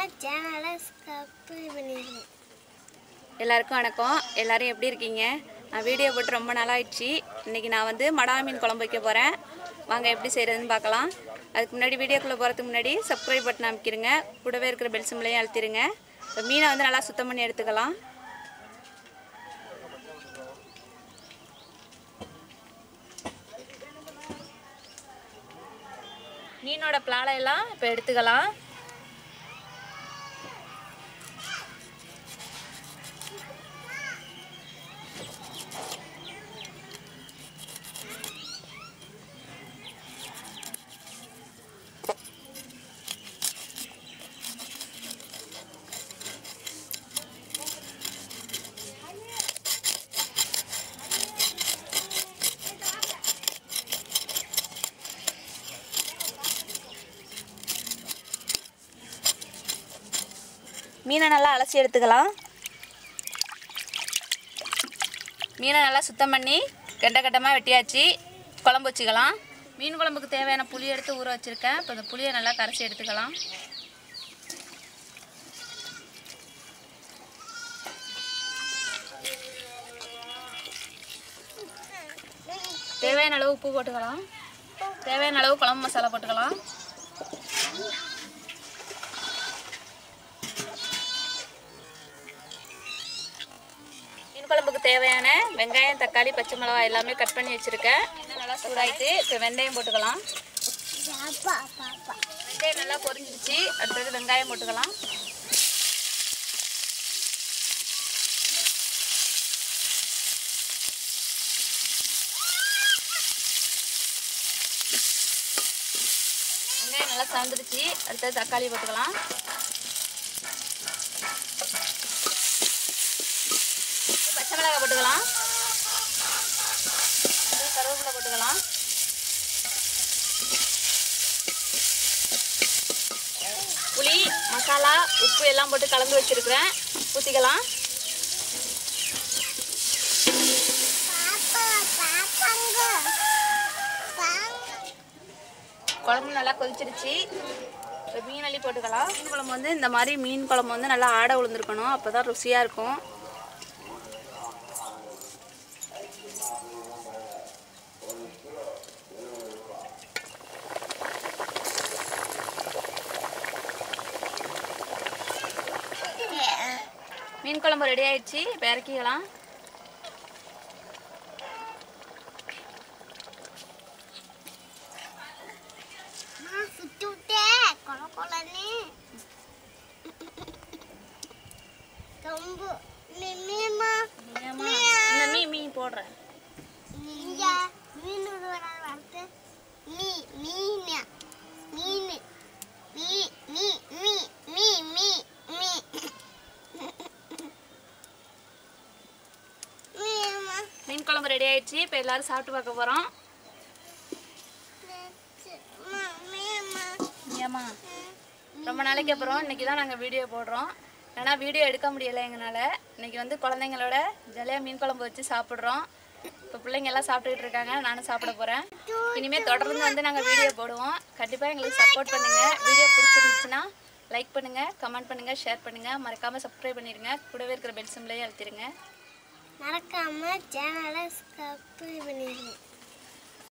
சேனலை சப்ஸ்கிரைப் பண்ணிடுங்க எல்லாருக்கும் வணக்கம் எல்லாரும் எப்படி இருக்கீங்க நான் வீடியோ போட்டு ரொம்ப நாளாயிடுச்சு இன்றைக்கி நான் வந்து மடா மீன் குழம்பு வைக்க போகிறேன் வாங்க எப்படி செய்கிறதுன்னு பார்க்கலாம் அதுக்கு முன்னாடி வீடியோக்குள்ளே போகிறதுக்கு முன்னாடி சப்ஸ்கிரைப் பட்டன் அமைக்கிருங்க கூடவே இருக்கிற பெல் சிம்லையும் அழுத்திடுங்க இப்போ மீனை வந்து நல்லா சுத்தம் பண்ணி எடுத்துக்கலாம் மீனோட பிளாலை எல்லாம் இப்போ எடுத்துக்கலாம் மீனை நல்லா அலசி எடுத்துக்கலாம் மீனை நல்லா சுத்தம் பண்ணி கெட்ட கட்டமாக வெட்டியாச்சு குழம்பு வச்சுக்கலாம் மீன் குழம்புக்கு தேவையான புளி எடுத்து ஊற வச்சுருக்கேன் இப்போ இந்த புளியை நல்லா கரைச்சி எடுத்துக்கலாம் தேவையான அளவு உப்பு போட்டுக்கலாம் தேவையான அளவு குழம்பு மசாலா போட்டுக்கலாம் மீன் குழம்புக்கு தேவையான வெங்காயம் தக்காளி பச்சை மிளகாய் எல்லாமே கட் பண்ணி வச்சுருக்கேன் எண்ணெய் நல்லா சூடாயிட்டு இப்போ வெந்தயம் போட்டுக்கலாம் பாப்பா பாப்பா வெங்காயம் நல்லா பொரிஞ்சிருச்சு அடுத்தது வெங்காயம் போட்டுக்கலாம் வெங்காயம் நல்லா சவந்துருச்சு அடுத்தது தக்காளி போட்டுக்கலாம் பச்சை மிளகாய் போட்டுக்கலாம் அடுத்தது கருவேப்பிலை போட்டுக்கலாம் புளி மசாலா உப்பு எல்லாம் போட்டு கலந்து வச்சிருக்கிறேன் ஊற்றிக்கலாம் பாப்பா பாப்பாங்க குழம்பு நல்லா கொதிச்சிருச்சு இப்போ மீன் அள்ளி போட்டுக்கலாம் மீன் குழம்பு வந்து இந்த மாதிரி மீன் குழம்பு வந்து நல்லா ஆடை விழுந்திருக்கணும் அப்போ தான் ருசியாக இருக்கும் மீன் குழம்பு ரெடி ஆயிடுச்சு இப்போ இறக்கிக்கலாம் நான் சுத்தி விட்டே கொல கொலன்னு கம்பு மீமா இந்த மீ மீன் போடுறேன் நீங்க மீன் வர வரது மீ மீன் மீன் மீ மீ மீ மீ மீ மீ மீமா மீன் குழம்பு ரெடி ஆயிடுச்சு இப்போ எல்லாரும் சாப்பிட்டு பார்க்க போகிறோம் மீமா ஏமா ரொம்ப நாளைக்கு அப்புறம் இன்னைக்கு தான் நாங்கள் வீடியோ போடுறோம் ஏன்னா வீடியோ எடுக்க முடியலை எங்களால் இன்னைக்கு வந்து குழந்தைங்களோட ஜாலியாக மீன் குழம்பு வச்சு சாப்பிட்றோம் இப்போ பிள்ளைங்க எல்லாம் சாப்பிட்டுக்கிட்டு இருக்காங்க நானும் சாப்பிட போகிறேன் இனிமேல் தொடர்ந்து வந்து நாங்கள் வீடியோ போடுவோம் கண்டிப்பாக எங்களுக்கு சப்போர்ட் பண்ணுங்கள் வீடியோ பிடிச்சிருந்துச்சுன்னா லைக் பண்ணுங்கள் கமெண்ட் பண்ணுங்கள் ஷேர் பண்ணுங்கள் மறக்காமல் சப்ஸ்கிரைப் பண்ணிடுங்க கூடவே இருக்கிற பெல் சிம்லையும் அழுத்திடுங்க மறக்காம சேனலை சப்ஸ்கிரைப் பண்ணிடுங்க